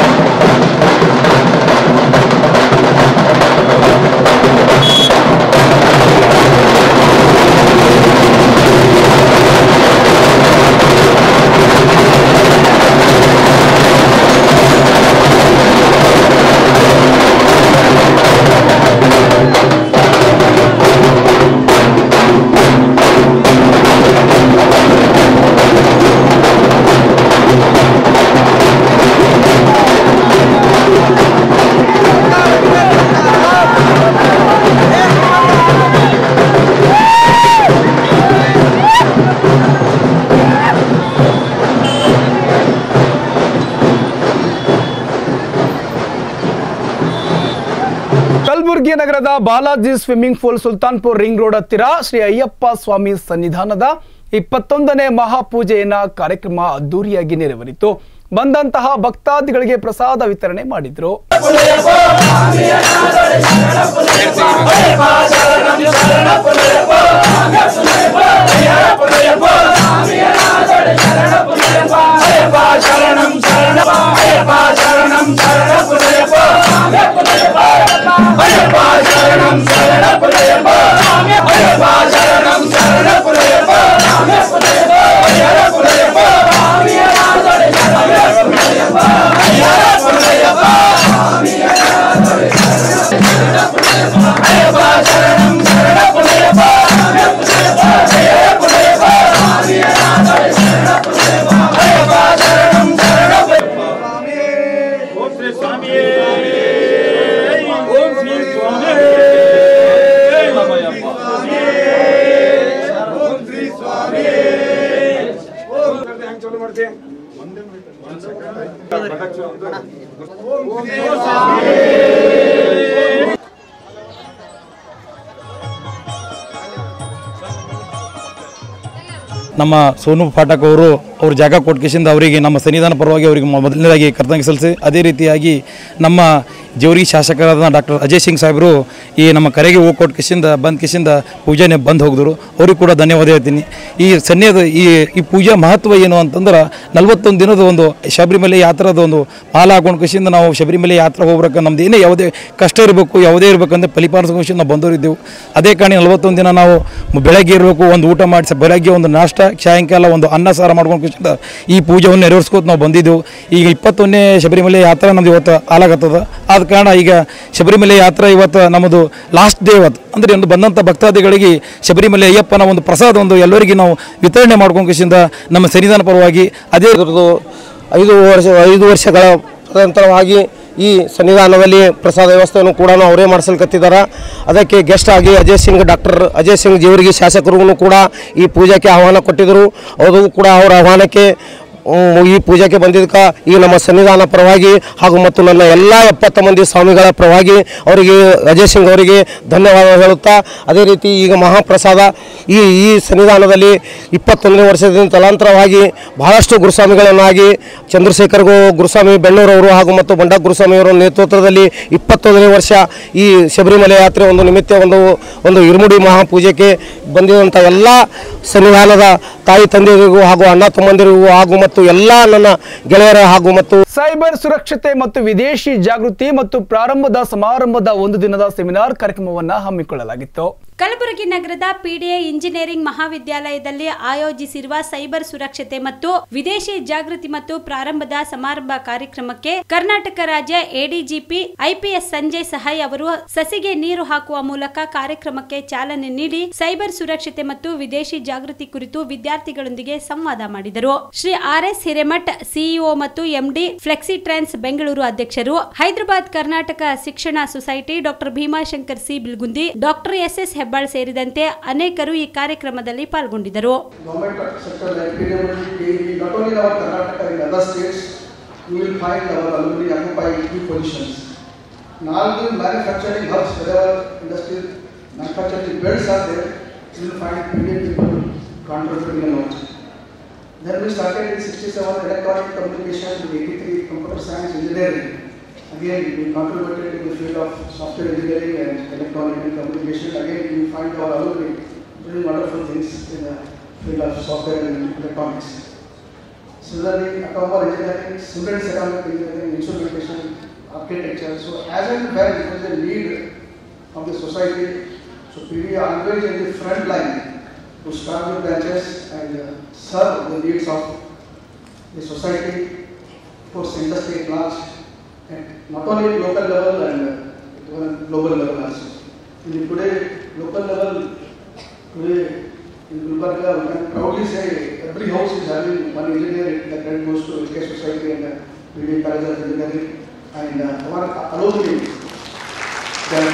ಕಲಬುರಗಿ ನಗರದ Balaji swimming pool Sultanpur ring road ಹತ್ತಿರ ಶ್ರೀ ಅಯ್ಯಪ್ಪ ಸ್ವಾಮಿ ಸನ್ನಿಧಾನದ ಇಪ್ಪತ್ತೊಂದನೇ ಮಹಾಪೂಜೆಯನ್ನ ಕಾರ್ಯಕ್ರಮ ಅದ್ದೂರಿಯಾಗಿ ನೆರವೇರಿತು ಬಂದಂತಹ ಭಕ್ತಾದಿಗಳಿಗೆ ಪ್ರಸಾದ ವಿತರಣೆ ಮಾಡಿದ್ರು ನಮ್ಮ ಸೋನು ಪಾಠಕ್ ಅವರು ಅವ್ರ ಜಾಗ ಕೊಟ್ಕಿಸಿಂದ ಅವರಿಗೆ ನಮ್ಮ ಸನ್ನಿಧಾನ ಪರವಾಗಿ ಅವರಿಗೆ ಮೊದಲನೇದಾಗಿ ಕರ್ತವ್ಯ ಸಲ್ಲಿಸಿ ಅದೇ ರೀತಿಯಾಗಿ ನಮ್ಮ ಜವರಿ ಶಾಸಕರಾದ ಡಾಕ್ಟರ್ ಅಜಯ್ ಸಿಂಗ್ ಸಾಹೇಬರು ಈ ನಮ್ಮ ಕರೆಗೆ ಹೋಗಿ ಕೊಟ್ಟು ಕಿಸಿಂದ ಬಂದ್ ಕಿಸಿಂದ ಪೂಜೆನೆ ಬಂದ್ ಹೋಗಿದ್ರು ಅವ್ರಿಗೆ ಕೂಡ ಧನ್ಯವಾದ ಹೇಳ್ತೀನಿ ಈ ಸನ್ನಿಧ ಈ ಈ ಪೂಜಾ ಮಹತ್ವ ಏನು ಅಂತಂದ್ರೆ ನಲವತ್ತೊಂದು ದಿನದ ಒಂದು ಶಬರಿಮಲೆ ಯಾತ್ರದ ಒಂದು ಮಾಲ ಹಾಕೊಂಡು ಕಿಸಿಂದ ನಾವು ಶಬರಿಮಲೆ ಯಾತ್ರೆ ಹೋಗ್ಬೇಕು ನಮ್ದು ಏನೇ ಯಾವುದೇ ಕಷ್ಟ ಇರಬೇಕು ಯಾವುದೇ ಇರಬೇಕಂದ್ರೆ ಫಲಿತಾಂಶ ನಾವು ಬಂದವರಿದ್ದೆವು ಅದೇ ಕಾರಣ ನಲವತ್ತೊಂದು ದಿನ ನಾವು ಬೆಳಗ್ಗೆ ಇರಬೇಕು ಒಂದು ಊಟ ಮಾಡಿಸಿ ಬೆಳಗ್ಗೆ ಒಂದು ನಾಷ್ಟ ಸಾಯಂಕಾಲ ಒಂದು ಅನ್ನ ಸಾರ ಮಾಡ್ಕೊಂಡು ಮಾಡ್ಕೊಂಡು ಈ ಪೂಜೆಯನ್ನು ನೆರವೇರಿಸ್ಕೋತ ನಾವು ಬಂದಿದ್ದೆವು ಈಗ ಇಪ್ಪತ್ತೊಂದನೇ ಶಬರಿಮಲೆ ಯಾತ್ರಾ ನಮ್ದು ಇವತ್ತು ಆಲಾಗತ್ತದ ಆದ ಕಾರಣ ಈಗ ಶಬರಿಮಲೆ ಯಾತ್ರಾ ಇವತ್ತು ನಮ್ಮದು ಲಾಸ್ಟ್ ಡೇ ಇವತ್ತು ಅಂದರೆ ಒಂದು ಬಂದಂಥ ಭಕ್ತಾದಿಗಳಿಗೆ ಶಬರಿಮಲೆ ಅಯ್ಯಪ್ಪನ ಒಂದು ಪ್ರಸಾದ ಒಂದು ಎಲ್ಲರಿಗೂ ನಾವು ವಿತರಣೆ ಮಾಡ್ಕೊಂಡು ನಮ್ಮ ಸನ್ನಿಧಾನ ಪರವಾಗಿ ಅದೇ ಇದ್ರದ್ದು ಐದು ವರ್ಷ ಐದು ವರ್ಷಗಳ ತದನಂತರವಾಗಿ ಈ ಸನ್ನಿಧಾನದಲ್ಲಿ ಪ್ರಸಾದ ವ್ಯವಸ್ಥೆಯನ್ನು ಕೂಡ ಅವರೇ ಮಾಡಿಸಲ್ಕತ್ತಿದ್ದಾರೆ ಅದಕ್ಕೆ ಗೆಸ್ಟ್ ಆಗಿ ಅಜಯ್ ಸಿಂಗ್ ಡಾಕ್ಟರ್ ಅಜಯ್ ಸಿಂಗ್ ಜೀವರಿಗೆ ಶಾಸಕರಿಗೂ ಕೂಡ ಈ ಪೂಜೆಗೆ ಆಹ್ವಾನ ಕೊಟ್ಟಿದ್ದರು ಅದು ಕೂಡ ಅವರ ಆಹ್ವಾನಕ್ಕೆ ಹ್ಮ್, ಈ ಪೂಜೆಗೆ ಬಂದಿದ್ದಕ್ಕೆ ಈ ನಮ್ಮ ಸನ್ನಿಧಾನ ಪರವಾಗಿ ಹಾಗೂ ಮತ್ತು ನನ್ನ ಎಲ್ಲ ಎಪ್ಪತ್ತು ಮಂದಿ ಸ್ವಾಮಿಗಳ ಪರವಾಗಿ ಅವರಿಗೆ ಅಜಯ್ ಸಿಂಗ್ ಅವರಿಗೆ ಧನ್ಯವಾದ ಹೇಳುತ್ತಾ ಅದೇ ರೀತಿ ಈಗ ಮಹಾಪ್ರಸಾದ ಈ ಈ ಸನ್ನಿಧಾನದಲ್ಲಿ ಇಪ್ಪತ್ತೊಂದನೇ ವರ್ಷದಿಂದ ತಲಾಂತರವಾಗಿ ಬಹಳಷ್ಟು ಗುರುಸ್ವಾಮಿಗಳನ್ನಾಗಿ ಚಂದ್ರಶೇಖರ್ ಗು ಗುರುಸ್ವಾಮಿ ಬೆಳ್ಳೂರವರು ಹಾಗೂ ಮತ್ತು ಬಂಡ ಗುರುಸ್ವಾಮಿಯವರ ನೇತೃತ್ವದಲ್ಲಿ ಇಪ್ಪತ್ತೊಂದನೇ ವರ್ಷ ಈ ಶಬರಿಮಲೆ ಯಾತ್ರೆ ಒಂದು ನಿಮಿತ್ತ ಒಂದು ಒಂದು ಇರುಮುಡಿ ಮಹಾಪೂಜೆಗೆ ಬಂದಿರುವಂಥ ಎಲ್ಲ ಸನ್ನಿಧಾನದ ತಾಯಿ ತಂದೆಯರಿಗೂ ಹಾಗೂ ಅಣ್ಣ ತಮ್ಮಂದಿರಿಗೂ ಹಾಗೂ ಮತ್ತು ಎಲ್ಲ ನನ್ನ ಗೆಳೆಯರ ಹಾಗೂ ಮತ್ತು ಸೈಬರ್ ಸುರಕ್ಷತೆ ಮತ್ತು ವಿದೇಶಿ ಜಾಗೃತಿ ಮತ್ತು ಪ್ರಾರಂಭದ ಸಮಾರಂಭದ ಒಂದು ದಿನದ ಸೆಮಿನಾರ್ ಕಾರ್ಯಕ್ರಮವನ್ನ ಹಮ್ಮಿಕೊಳ್ಳಲಾಗಿತ್ತು ಕಲಬುರಗಿ ನಗರದ ಪಿಡಿಎ ಇಂಜಿನಿಯರಿಂಗ್ ಮಹಾವಿದ್ಯಾಲಯದಲ್ಲಿ ಆಯೋಜಿಸಿರುವ ಸೈಬರ್ ಸುರಕ್ಷತೆ ಮತ್ತು ವಿದೇಶಿ ಜಾಗೃತಿ ಮತ್ತು ಪ್ರಾರಂಭದ ಸಮಾರಂಭ ಕಾರ್ಯಕ್ರಮಕ್ಕೆ ಕರ್ನಾಟಕ ರಾಜ್ಯ ಎಡಿಜಿಪಿ ಐಪಿಎಸ್ ಸಂಜಯ್ ಸಹಾಯ್ ಅವರು ಸಸಿಗೆ ನೀರು ಹಾಕುವ ಮೂಲಕ ಕಾರ್ಯಕ್ರಮಕ್ಕೆ ಚಾಲನೆ ನೀಡಿ ಸೈಬರ್ ಸುರಕ್ಷತೆ ಮತ್ತು ವಿದೇಶಿ ಜಾಗೃತಿ ಕುರಿತು ವಿದ್ಯಾರ್ಥಿಗಳೊಂದಿಗೆ ಸಂವಾದ ಮಾಡಿದರು Shri R S Hiremath CEO ಮತ್ತು ಎಂಡಿ ಫ್ಲೆಕ್ಸಿ ಟ್ರಾನ್ಸ್ ಬೆಂಗಳೂರು ಅಧ್ಯಕ್ಷರು ಹೈದರಾಬಾದ್ ಕರ್ನಾಟಕ ಶಿಕ್ಷಣ society doctor Bhimashankar C Bilgundi doctor S S Hebbal ಸೇರಿದಂತೆ ಅನೇಕರು ಈ ಕಾರ್ಯಕ್ರಮದಲ್ಲಿ ಪಾಲ್ಗೊಂಡಿದ್ದರು government sector like PWD, KEB, not only in our Karnataka, in other states, you will find our alumni occupy key positions. In all the manufacturing hubs, wherever industrial manufacturing belts are there, you will find Indian people contributing a lot. Then we started in 67 electronic communication, in 83 computer science engineering. Again, we contributed in the field of software engineering and electronic and communication. Again, you find our alumni doing wonderful things in the field of software and electronics. Similarly, automobile engineering, cement ceramic engineering, instrumentation, architecture. So as and when there is a need of the society, so PV are always in the front line to start the branches and uh, serve the needs of the society, of course industry at large, and not only at local level and uh, even global level also. In the today local level, today in Gulbarga, we can proudly say every house is having one engineer that credit goes to HK Society and uh, PV College of Engineering and uh, our alumni. They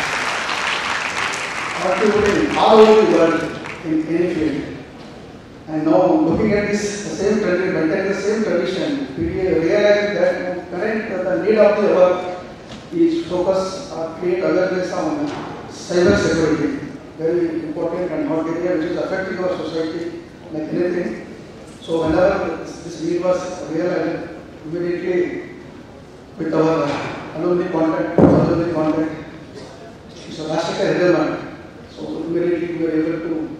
are contributing all over the world in any field. And now looking at this the same tradition, maintaining the same tradition, we realize that current the need of the work is focus or create awareness on cyber security. Very important and hot area which is affecting our society like anything. So whenever this, this need was realized, immediately with our alumni contact, alumni contact, so Rashtrika Hidelman. So immediately we were able to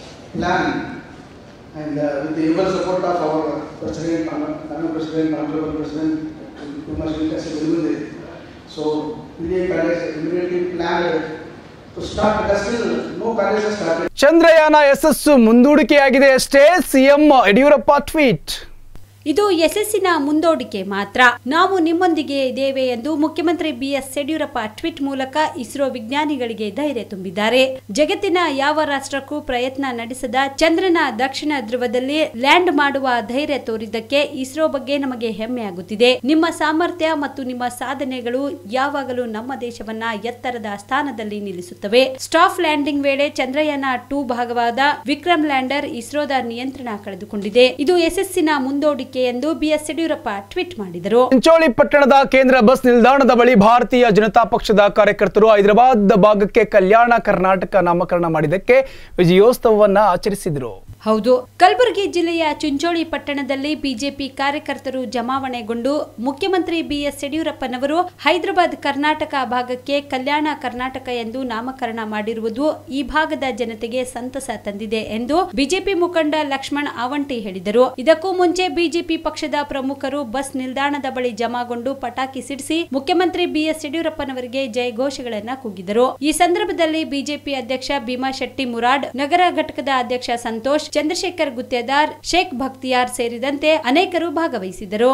plan and uh, with the able support of our President, Honorable President, Honorable President, Kumar Singh So PDA college immediately planned to start, because still no college has started. Chandrayaan ಯಶಸ್ಸು ಮುಂದೂಡಿಕೆಯಾಗಿದೆ ಅಷ್ಟೇ CM Yediyurappa tweet ಇದು ಯಶಸ್ಸಿನ ಮುಂದೋಡಿಕೆ ಮಾತ್ರ ನಾವು ನಿಮ್ಮೊಂದಿಗೆ ಇದ್ದೇವೆ ಎಂದು ಮುಖ್ಯಮಂತ್ರಿ ಬಿಎಸ್ ಯಡಿಯೂರಪ್ಪ ಟ್ವೀಟ್ ಮೂಲಕ ಇಸ್ರೋ ವಿಜ್ಞಾನಿಗಳಿಗೆ ಧೈರ್ಯ ತುಂಬಿದ್ದಾರೆ ಜಗತ್ತಿನ ಯಾವ ರಾಷ್ಟ್ರಕ್ಕೂ ಪ್ರಯತ್ನ ನಡೆಸದ ಚಂದ್ರನ ದಕ್ಷಿಣ ಧ್ರುವದಲ್ಲಿ ಲ್ಯಾಂಡ್ ಮಾಡುವ ಧೈರ್ಯ ತೋರಿದ್ದಕ್ಕೆ ಇಸ್ರೋ ಬಗ್ಗೆ ನಮಗೆ ಹೆಮ್ಮೆಯಾಗುತ್ತಿದೆ ನಿಮ್ಮ ಸಾಮರ್ಥ್ಯ ಮತ್ತು ನಿಮ್ಮ ಸಾಧನೆಗಳು ಯಾವಾಗಲೂ ನಮ್ಮ ದೇಶವನ್ನ ಎತ್ತರದ ಸ್ಥಾನದಲ್ಲಿ ನಿಲ್ಲಿಸುತ್ತವೆ ಸ್ಟಾಫ್ ಲ್ಯಾಂಡಿಂಗ್ ವೇಳೆ ಚಂದ್ರಯಾನ ಟೂ ಭಾಗವಾದ ವಿಕ್ರಮ್ ಲ್ಯಾಂಡರ್ ಇಸ್ರೋದ ನಿಯಂತ್ರಣ ಕಳೆದುಕೊಂಡಿದೆ ಇದು ಯಶಸ್ಸಿನ ಮುಂದೋಡಿಕೆ ಎಂದು ಬಿಎಸ್ ಯಡಿಯೂರಪ್ಪ ಟ್ವೀಟ್ ಮಾಡಿದರು ಚಿಂಚೋಳಿ ಪಟ್ಟಣದ ಕೇಂದ್ರ ಬಸ್ ನಿಲ್ದಾಣದ ಬಳಿ ಭಾರತೀಯ ಜನತಾ ಪಕ್ಷದ ಕಾರ್ಯಕರ್ತರು ಹೈದರಾಬಾದ್ ಭಾಗಕ್ಕೆ ಕಲ್ಯಾಣ ಕರ್ನಾಟಕ ನಾಮಕರಣ ಮಾಡಿದ್ದಕ್ಕೆ ವಿಜಯೋತ್ಸವವನ್ನ ಆಚರಿಸಿದರು ಹೌದು ಕಲಬುರಗಿ ಜಿಲ್ಲೆಯ ಚುಂಚೋಳಿ ಪಟ್ಟಣದಲ್ಲಿ ಬಿಜೆಪಿ ಕಾರ್ಯಕರ್ತರು ಜಮಾವಣೆಗೊಂಡು ಮುಖ್ಯಮಂತ್ರಿ ಬಿಎಸ್ ಯಡಿಯೂರಪ್ಪನವರು ಹೈದರಾಬಾದ್ ಕರ್ನಾಟಕ ಭಾಗಕ್ಕೆ ಕಲ್ಯಾಣ ಕರ್ನಾಟಕ ಎಂದು ನಾಮಕರಣ ಮಾಡಿರುವುದು ಈ ಭಾಗದ ಜನತೆಗೆ ಸಂತಸ ತಂದಿದೆ ಎಂದು ಬಿಜೆಪಿ ಮುಖಂಡ ಲಕ್ಷ್ಮಣ್ ಆವಂಟಿ ಹೇಳಿದರು ಇದಕ್ಕೂ ಮುಂಚೆ ಬಿಜೆಪಿ ಪಕ್ಷದ ಪ್ರಮುಖರು ಬಸ್ ನಿಲ್ದಾಣದ ಬಳಿ ಜಮಾಗೊಂಡು ಪಟಾಕಿ ಸಿಡಿಸಿ ಮುಖ್ಯಮಂತ್ರಿ ಬಿಎಸ್ ಯಡಿಯೂರಪ್ಪನವರಿಗೆ ಜಯ ಘೋಷಗಳನ್ನ ಕೂಗಿದರು ಈ ಸಂದರ್ಭದಲ್ಲಿ ಬಿಜೆಪಿ ಅಧ್ಯಕ್ಷ ಭೀಮಾ ಶೆಟ್ಟಿ ಮುರಾಡ್ ನಗರ ಘಟಕದ ಅಧ್ಯಕ್ಷ ಸಂತೋಷ್ ಚಂದ್ರಶೇಖರ್ ಗುತ್ತೇದಾರ್ ಶೇಖ್ ಭಕ್ತಿಯಾರ್ ಸೇರಿದಂತೆ ಅನೇಕರು ಭಾಗವಹಿಸಿದರು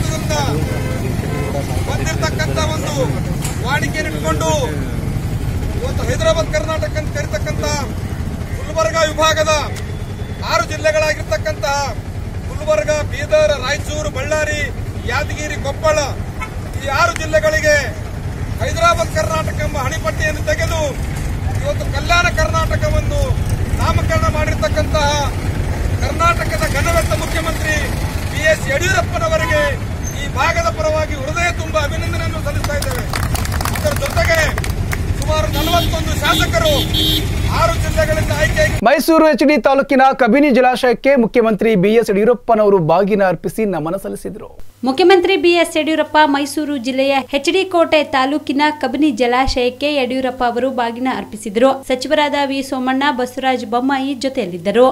ಬಂದಿರತಕ್ಕಂತ ಒಂದು ವಾಡಿಕೆಯನ್ನು ಇಟ್ಕೊಂಡು ಇವತ್ತು ಹೈದರಾಬಾದ್ ಕರ್ನಾಟಕ ಅಂತ ಕರೀತಕ್ಕಂತ ಗುಲ್ಬರ್ಗ ವಿಭಾಗದ ಆರು ಜಿಲ್ಲೆಗಳಾಗಿರ್ತಕ್ಕಂತ ಗುಲ್ಬರ್ಗ ಬೀದರ್ ರಾಯಚೂರು ಬಳ್ಳಾರಿ ಯಾದಗಿರಿ ಕೊಪ್ಪಳ ಈ ಆರು ಜಿಲ್ಲೆಗಳಿಗೆ ಹೈದರಾಬಾದ್ ಕರ್ನಾಟಕ ಎಂಬ ಹಣಿಪಟ್ಟಿಯನ್ನು ತೆಗೆದು ಇವತ್ತು ಕಲ್ಯಾಣ ಕರ್ನಾಟಕವನ್ನು ನಾಮಕರಣ ಮಾಡಿರ್ತಕ್ಕಂತಹ ಕರ್ನಾಟಕದ ಘನವೆತ್ತ ಮುಖ್ಯಮಂತ್ರಿ ಬಿ ಎಸ್ ಯಡಿಯೂರಪ್ಪನವರಿಗೆ ಈ ಭಾಗದ ಪರವಾಗಿ ಹೃದಯ ತುಂಬ ಅಭಿನಂದನೆಯನ್ನು ಸಲ್ಲಿಸ್ತಾ ಇದ್ದೇವೆ ಅದರ ಜೊತೆಗೆ ಸುಮಾರು ನಲವತ್ತೊಂದು ಶಾಸಕರು ಆರು ಜಿಲ್ಲೆಗಳಿಂದ ಆಯ್ಕೆಯಾಗಿ ಮೈಸೂರು ಎಚ್ಡಿ ತಾಲೂಕಿನ ಕಬಿನಿ ಜಲಾಶಯಕ್ಕೆ ಮುಖ್ಯಮಂತ್ರಿ ಬಿಎಸ್ ಯಡಿಯೂರಪ್ಪನವರು ಬಾಗಿನ ಅರ್ಪಿಸಿ ನಮನ ಸಲ್ಲಿಸಿದರು ಮುಖ್ಯಮಂತ್ರಿ ಬಿಎಸ್ ಯಡಿಯೂರಪ್ಪ ಮೈಸೂರು ಜಿಲ್ಲೆಯ ಹೆಚ್ಡಿ ಕೋಟೆ ತಾಲೂಕಿನ ಕಬಿನಿ ಜಲಾಶಯಕ್ಕೆ ಯಡಿಯೂರಪ್ಪ ಅವರು ಬಾಗಿನ ಅರ್ಪಿಸಿದರು ಸಚಿವರಾದ ವಿ ಸೋಮಣ್ಣ ಬಸವರಾಜ ಬೊಮ್ಮಾಯಿ ಜೊತೆಯಲ್ಲಿದ್ದರು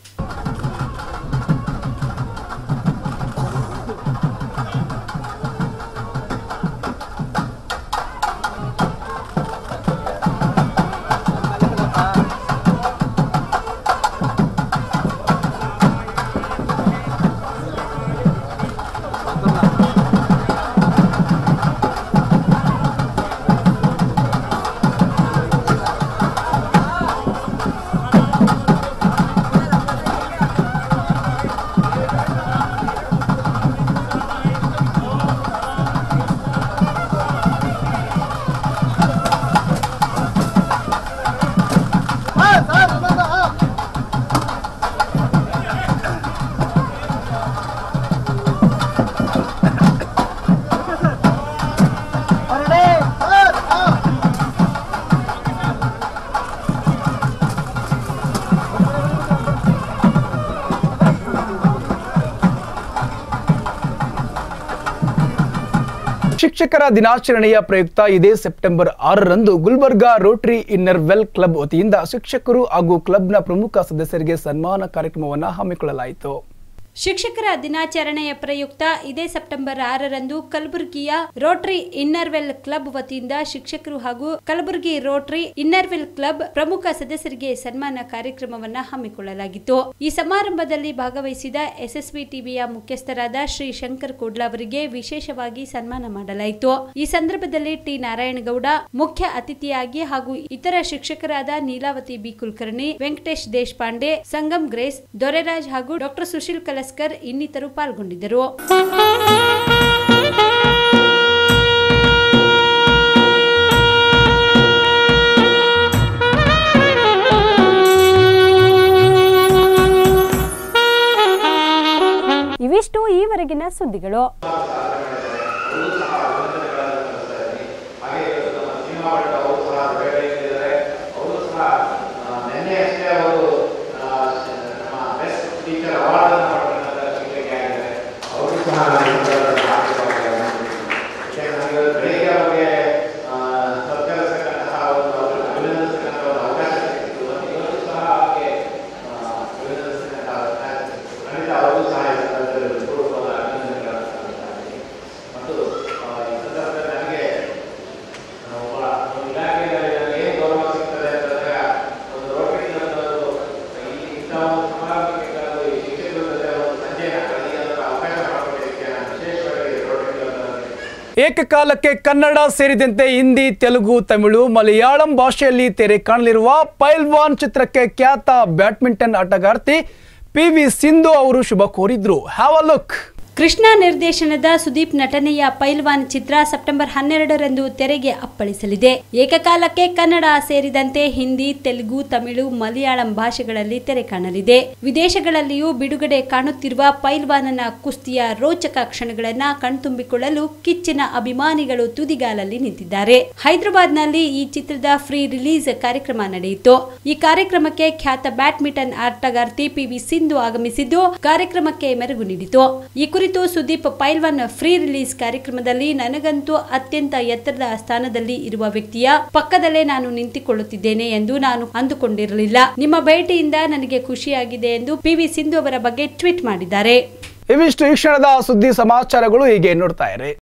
ಶಿಕ್ಷಕರ ದಿನಾಚರಣೆಯ ಪ್ರಯುಕ್ತ ಇದೇ ಸೆಪ್ಟೆಂಬರ್ ಆರರಂದು Gulbarga Rotary Inner Wheel Club ವತಿಯಿಂದ ಶಿಕ್ಷಕರು ಹಾಗೂ ಕ್ಲಬ್ನ ಪ್ರಮುಖ ಸದಸ್ಯರಿಗೆ ಸನ್ಮಾನ ಕಾರ್ಯಕ್ರಮವನ್ನು ಹಮ್ಮಿಕೊಳ್ಳಲಾಯಿತು ಶಿಕ್ಷಕರ ದಿನಾಚರಣೆಯ ಪ್ರಯುಕ್ತ ಇದೇ ಸೆಪ್ಟೆಂಬರ್ ಆರರಂದು ಕಲಬುರಗಿಯ ರೋಟರಿ ಇನ್ನರ್ವೆಲ್ ಕ್ಲಬ್ ವತಿಯಿಂದ ಶಿಕ್ಷಕರು ಹಾಗೂ ಕಲಬುರಗಿ ರೋಟರಿ ಇನ್ನರ್ವೆಲ್ ಕ್ಲಬ್ ಪ್ರಮುಖ ಸದಸ್ಯರಿಗೆ ಸನ್ಮಾನ ಕಾರ್ಯಕ್ರಮವನ್ನ ಹಮ್ಮಿಕೊಳ್ಳಲಾಗಿತ್ತು ಈ ಸಮಾರಂಭದಲ್ಲಿ ಭಾಗವಹಿಸಿದ ಎಸ್ಎಸ್ವಿ ಟಿವಿಯ ಮುಖ್ಯಸ್ಥರಾದ ಶ್ರೀ ಶಂಕರ್ ಕೋಡ್ಲ ಅವರಿಗೆ ವಿಶೇಷವಾಗಿ ಸನ್ಮಾನ ಮಾಡಲಾಯಿತು ಈ ಸಂದರ್ಭದಲ್ಲಿ ಟಿ ನಾರಾಯಣಗೌಡ ಮುಖ್ಯ ಅತಿಥಿಯಾಗಿ ಹಾಗೂ ಇತರ ಶಿಕ್ಷಕರಾದ ನೀಲಾವತಿ ಬಿ ಕುಲಕರ್ಣಿ ವೆಂಕಟೇಶ್ ದೇಶಪಾಂಡೆ ಸಂಗಮ್ ಗ್ರೇಸ್ ದೊರೆರಾಜ್ ಹಾಗೂ ಡಾಕ್ಟರ್ ಸುಶೀಲ್ ಕಲಸ್ಕರ್ ಇನ್ನಿತರು ಪಾಲ್ಗೊಂಡಿದ್ದರು ಇವಿಷ್ಟು ಈವರೆಗಿನ ಸುದ್ದಿಗಳು ಏಕಕಾಲಕ್ಕೆ ಕನ್ನಡ ಸೇರಿದಂತೆ ಹಿಂದಿ ತೆಲುಗು ತಮಿಳು ಮಲಯಾಳಂ ಭಾಷೆಯಲ್ಲಿ ತೆರೆ ಕಾಣಲಿರುವ ಪೈಲ್ವಾನ್ ಚಿತ್ರಕ್ಕೆ ಖ್ಯಾತ ಬ್ಯಾಡ್ಮಿಂಟನ್ ಆಟಗಾರ್ತಿ ಪಿ ವಿ ಸಿಂಧು ಅವರು ಶುಭ ಕೋರಿದ್ರು ಹ್ಯಾವ್ ಅ ಲುಕ್ ಕೃಷ್ಣ ನಿರ್ದೇಶನದ ಸುದೀಪ್ ನಟನೆಯ ಪೈಲ್ವಾನ್ ಚಿತ್ರ ಸೆಪ್ಟೆಂಬರ್ ಹನ್ನೆರಡರಂದು ತೆರೆಗೆ ಅಪ್ಪಳಿಸಲಿದೆ ಏಕಕಾಲಕ್ಕೆ ಕನ್ನಡ ಸೇರಿದಂತೆ ಹಿಂದಿ ತೆಲುಗು ತಮಿಳು ಮಲಯಾಳಂ ಭಾಷೆಗಳಲ್ಲಿ ತೆರೆ ಕಾಣಲಿದೆ ವಿದೇಶಗಳಲ್ಲಿಯೂ ಬಿಡುಗಡೆ ಕಾಣುತ್ತಿರುವ ಪೈಲ್ವಾನನ ಕುಸ್ತಿಯ ರೋಚಕ ಕ್ಷಣಗಳನ್ನ ಕಣ್ತುಂಬಿಕೊಳ್ಳಲು ಕಿಚ್ಚಿನ ಅಭಿಮಾನಿಗಳು ತುದಿಗಾಲಲ್ಲಿ ನಿಂತಿದ್ದಾರೆ ಹೈದರಾಬಾದ್ನಲ್ಲಿ ಈ ಚಿತ್ರದ ಫ್ರೀ ರಿಲೀಸ್ ಕಾರ್ಯಕ್ರಮ ನಡೆಯಿತು ಈ ಕಾರ್ಯಕ್ರಮಕ್ಕೆ ಖ್ಯಾತ ಬ್ಯಾಡ್ಮಿಂಟನ್ ಆಟಗಾರ್ತಿ ಪಿ ವಿ ಸಿಂಧು ಆಗಮಿಸಿದ್ದು ಕಾರ್ಯಕ್ರಮಕ್ಕೆ ಮೆರುಗು ನೀಡಿತು ಈ ಕುರಿತು ಸುದೀಪ್ ಪೈಲ್ವಾನ್ ಫ್ರೀ ರಿಲೀಸ್ ಕಾರ್ಯಕ್ರಮದಲ್ಲಿ ನನಗಂತೂ ಅತ್ಯಂತ ಎತ್ತರದ ಸ್ಥಾನದಲ್ಲಿ ಇರುವ ವ್ಯಕ್ತಿಯ ಪಕ್ಕದಲ್ಲೇ ನಾನು ನಿಂತುಕೊಳ್ಳುತ್ತಿದ್ದೇನೆ ಎಂದು ನಾನು ಅಂದುಕೊಂಡಿರಲಿಲ್ಲ ನಿಮ್ಮ ಭೇಟಿಯಿಂದ ನನಗೆ ಖುಷಿಯಾಗಿದೆ ಎಂದು ಪಿ ವಿ ಸಿಂಧು ಅವರ ಬಗ್ಗೆ ಟ್ವೀಟ್ ಮಾಡಿದ್ದಾರೆ ಇವಿಷ್ಟು ಈ ಕ್ಷಣದ ಸುದ್ದಿ ಸಮಾಚಾರಗಳು ಹೀಗೆ ನೋಡ್ತಾ ಇರಿ